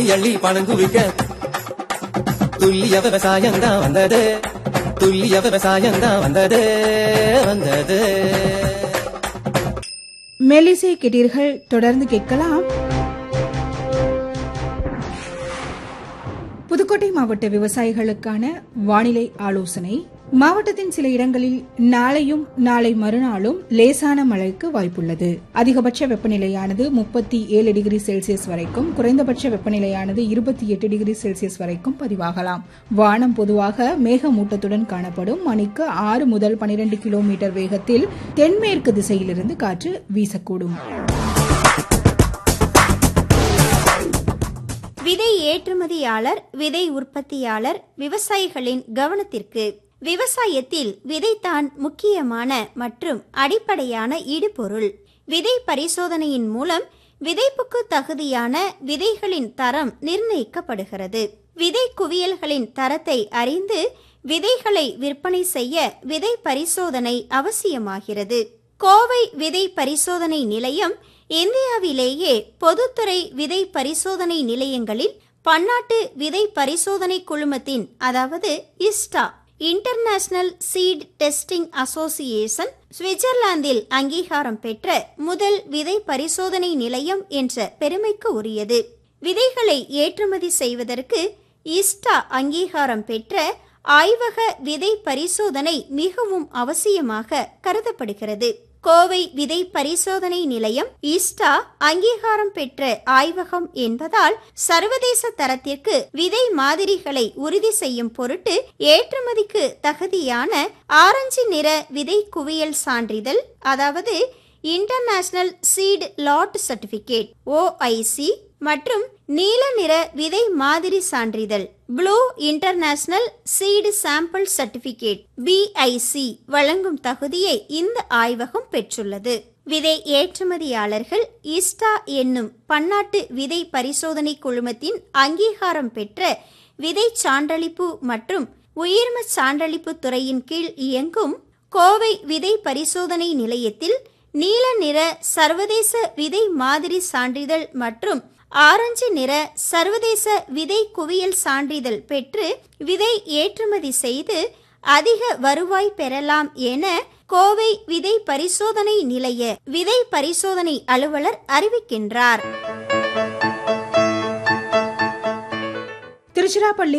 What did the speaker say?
எள்ளி பணம் குவிக்க துல்லிய விவசாயம் தான் வந்தது துல்லிய விவசாயம் தான் வந்தது வந்தது மெலிசை கேட்டீர்கள் தொடர்ந்து கேட்கலாம் புதுக்கோட்டை மாவட்ட விவசாயிகளுக்கான வானிலை ஆலோசனை மாவட்டத்தின் சில இடங்களில் நாளையும் நாளை மறுநாளும் லேசான மழைக்கு வாய்ப்புள்ளது அதிகபட்ச வெப்பநிலையானது முப்பத்தி ஏழு டிகிரி செல்சியஸ் வரைக்கும் குறைந்தபட்ச வெப்பநிலையானது இருபத்தி எட்டு டிகிரி செல்சியஸ் வரைக்கும் பதிவாகலாம் வானம் பொதுவாக மேகமூட்டத்துடன் காணப்படும் மணிக்கு ஆறு முதல் பனிரெண்டு கிலோமீட்டர் வேகத்தில் தென்மேற்கு திசையிலிருந்து காற்று வீசக்கூடும் விதை ஏற்றுமதியாளர் விதை உற்பத்தியாளர் விவசாயிகளின் கவனத்திற்கு விவசாயத்தில் விதைத்தான் முக்கியமான மற்றும் அடிப்படையான இடுபொருள் விதை பரிசோதனையின் மூலம் விதைப்புக்கு தகுதியான விதைகளின் தரம் நிர்ணயிக்கப்படுகிறது விதை குவியல்களின் தரத்தை அறிந்து விதைகளை விற்பனை செய்ய விதை பரிசோதனை அவசியமாகிறது கோவை விதை பரிசோதனை நிலையம் இந்தியாவிலேயே பொதுத்துறை விதை பரிசோதனை நிலையங்களில் பன்னாட்டு விதை பரிசோதனை குழுமத்தின் அதாவது ISTA international seed testing association சுவிட்சர்லாந்தில் அங்கீகாரம் பெற்ற முதல் விதை பரிசோதனை நிலையம் என்ற பெருமைக்கு உரியது விதைகளை ஏற்றுமதி செய்வதற்கு இஸ்டா அங்கீகாரம் பெற்ற ஆய்வக விதை பரிசோதனை மிகவும் அவசியமாக கருதப்படுகிறது கோவை விதை பரிசோதனை நிலையம் ஈஸ்டா அங்கீகாரம் பெற்ற ஆய்வகம் என்பதால் சர்வதேச தரத்திற்கு விதை மாதிரிகளை உறுதி செய்யும் பொருட்டு ஏற்றுமதிக்கு தகுதியான ஆரஞ்சு நிற விதை குவியல் சான்றிதழ் அதாவது international seed lot certificate OIC மற்றும் நீல நிற விதை மாதிரி சான்றிதழ் blue international seed sample certificate BIC வழங்கும் தகுதியை இந்த ஆய்வகம் பெற்றுள்ளது விதை ஏற்றுமதியாளர்கள் ஈஸ்டா என்னும் பன்னாட்டு விதை பரிசோதனை குழுமத்தின் அங்கீகாரம் பெற்ற விதை சான்றளிப்பு மற்றும் உயிர்ம சான்றளிப்பு துறையின் கீழ் இயங்கும் கோவை விதை பரிசோதனை நிலையத்தில் நீல நிற சர்வதேச விதை மாதிரி சான்றிதழ் மற்றும் ஆரஞ்சு நிற சர்வதேச விதை குவியல் சான்றிதழ் பெற்று விதை ஏற்றுமதி செய்து அதிக வருவாய் பெறலாம் என கோவை விதை பரிசோதனை நிலைய விதை பரிசோதனை அலுவலர் அறிவிக்கின்றார் திருச்சிராப்பள்ளி